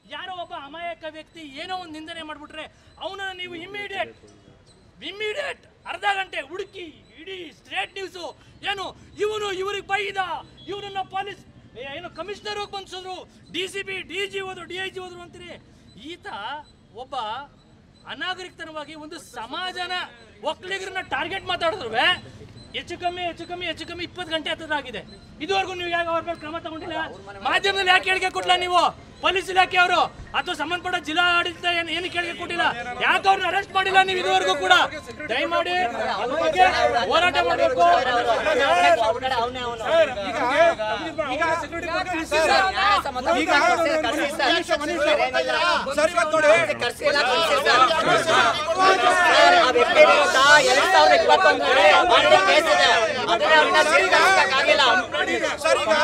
ಯಾರೋ ಒಬ್ಬ ಅಮಾಯಕ ವ್ಯಕ್ತಿ ಏನೋ ಒಂದು ನಿಂದನೆ ಮಾಡ್ಬಿಟ್ರೆ ಅವನನ್ನ ನೀವು ಇಮ್ಮಿಡಿಯೇಟ್ ಇಮ್ಮಿಡಿಯೇಟ್ ಅರ್ಧ ಗಂಟೆ ಹುಡುಕಿ ಇಡೀ ಸ್ಟೇಟ್ ನ್ಯೂಸು ಏನು ಇವನು ಇವ್ರಿಗೆ ಬೈದ ಇವನನ್ನ ಪೊಲೀಸ್ ಏನು ಕಮಿಷನರ್ ಹೋಗಿ ಬಂದಿಸಿದ್ರು D C B D G ಹೋದ್ರು ಡಿ ಐ ಜಿ ಹೋದ್ರು ಅಂತೀರಿ ಈತ ಒಬ್ಬ ಅನಾಗರಿಕತನವಾಗಿ ಒಂದು ಸಮಾಜನ ಒಕ್ಕಲಿಗರನ್ನ ಟಾರ್ಗೆಟ್ ಮಾತಾಡಿದ್ರು ಹೆಚ್ಚು ಕಮ್ಮಿ ಹೆಚ್ಚು ಕಮ್ಮಿ ಹೆಚ್ಚು ಕಮ್ಮಿ ಇಪ್ಪತ್ತು ಗಂಟೆ ಹತ್ತದಾಗಿದೆ ಇದುವರೆಗೂ ನೀವು ಯಾಕೆ ಅವ್ರ ಮೇಲೆ ಕ್ರಮ ತಗೊಂಡಿಲ್ಲ ಮಾಧ್ಯಮದಲ್ಲಿ ಯಾಕೆ ಹೇಳಿಕೆ ಕೊಟ್ಟಿಲ್ಲ ನೀವು ಪೊಲೀಸ್ ಇಲಾಖೆ ಅವರು ಅಥವಾ ಸಂಬಂಧಪಟ್ಟ ಜಿಲ್ಲಾ ಆಡಳಿತ ಏನು ಏನು ಕೇಳಿಕೆ ಕೊಟ್ಟಿಲ್ಲ ಯಾಕೆ ಅವ್ರನ್ನ ಅರೆಸ್ಟ್ ಮಾಡಿಲ್ಲ ನೀವು ಇದುವರೆಗೂ ಕೂಡ ದಯಮಾಡಿ ಅದ್ರ ಬಗ್ಗೆ ಹೋರಾಟ ಮಾಡಬೇಕು ಸರ್ ಇವತ್ತು ನೋಡಿ ಆ ವ್ಯಕ್ತಿ ವಿರುದ್ಧ ಎರಡ್ ಸಾವಿರದ ಇಪ್ಪತ್ತೊಂದರಲ್ಲಿ ಮಾಡಿದ ಕೇಸ್ ಇದೆ ಅದನ್ನ ಅವ್ರನ್ನ ಸೇರ್ಪಡಿಸಕ್ಕಾಗಿಲ್ಲ ಸರ್ ಈಗ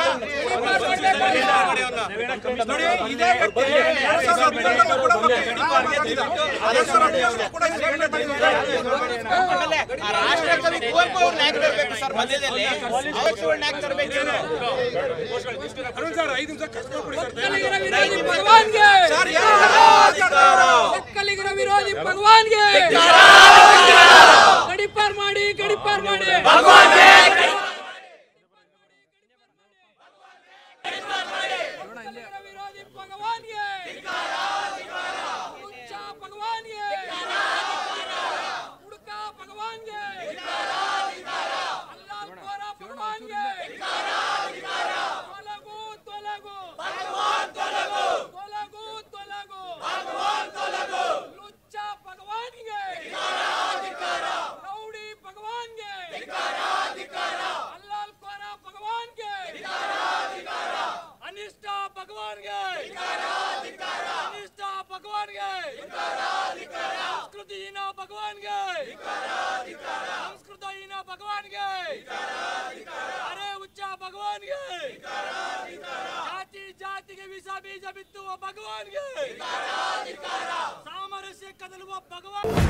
ನೋಡಿ ಇದೇ ವ್ಯಕ್ತಿ ಎರಡ್ ಸಾವಿರದ ಹದಿನೇಳರಲ್ಲೂ ಕೂಡ ಒಬ್ಬ ಗಡಿಪಾರ್ಗೆ ಇದ್ದ. ಎರಡ್ ಸಾವಿರದ ಹದಿನೇಳರಲ್ಲೂ ಕೂಡ ಸಿಲಿಂಡರ್ ಮಾಡಿದ್ದಾರೆ. ರಾಷ್ಟ್ರಕವಿ ಕುವೆಂಪು ಅವ್ರನ್ನ ಯಾಕೆ ತರಬೇಕು ಸರ್ ಮಧ್ಯದಲ್ಲಿ ಅವತ್ತುಗಳನ್ನ ಯಾಕೆ ತರಬೇಕೇನು ಒಕ್ಕಲಿಗರ ವಿರೋಧಿ ಭಗವಾನ್ಗೆ ಸರ್ ಯಾರು ಒಕ್ಕಲಿಗರ ವಿರೋಧಿ ಭಗವಾನ್ಗೆ ಗಡಿಪಾರ್ ಮಾಡಿ ಗಡಿಪಾರ್ ಮಾಡಿ ಒಕ್ಕಲಿಗರ ವಿರೋಧಿ ಭಗವಾನ್ಗೆ ಹುಚ್ಚ ಭಗವಾನ್ಗೆ ಹುಡುಕ ಭಗವಾನ್ಗೆ ಅಲ್ಲಾಹ್ಕೋರ ಭಗವಾನ್ಗೆ ತೊಲಗು ತೊಲಗು ತೊಲಗು ತೊಲಗು ಲುಚ್ಚ ಭಗವಾನ್ಗೆ ರೌಡಿ ಭಗವಾನ್ಗೆ ಅಲ್ಲಾಲ್ ಕೋರ ಭಗವಾನ್ಗೆ ಅನಿಷ್ಟ ಭಗವಾನ್ಗೆ ಅನಿಷ್ಟ ಭಗವಾನ್ಗೆ ಸಂಸ್ಕೃತಿಹೀನ ಭಗವಾನ್ಗೆ ಸಂಸ್ಕೃತಹೀನ ಭಗವಾನ್ಗೆ ಅರೆ ಉಚ್ಚ ಭಗವಾನ್ಗೆ ಜಾತಿ ಜಾತಿಗೆ ವಿಷ ಬೀಜ ಬಿತ್ತುವ ಭಗವಾನ್ಗೆ ಸಾಮರಸ್ಯ ಕದಲುವ ಭಗವಾನ್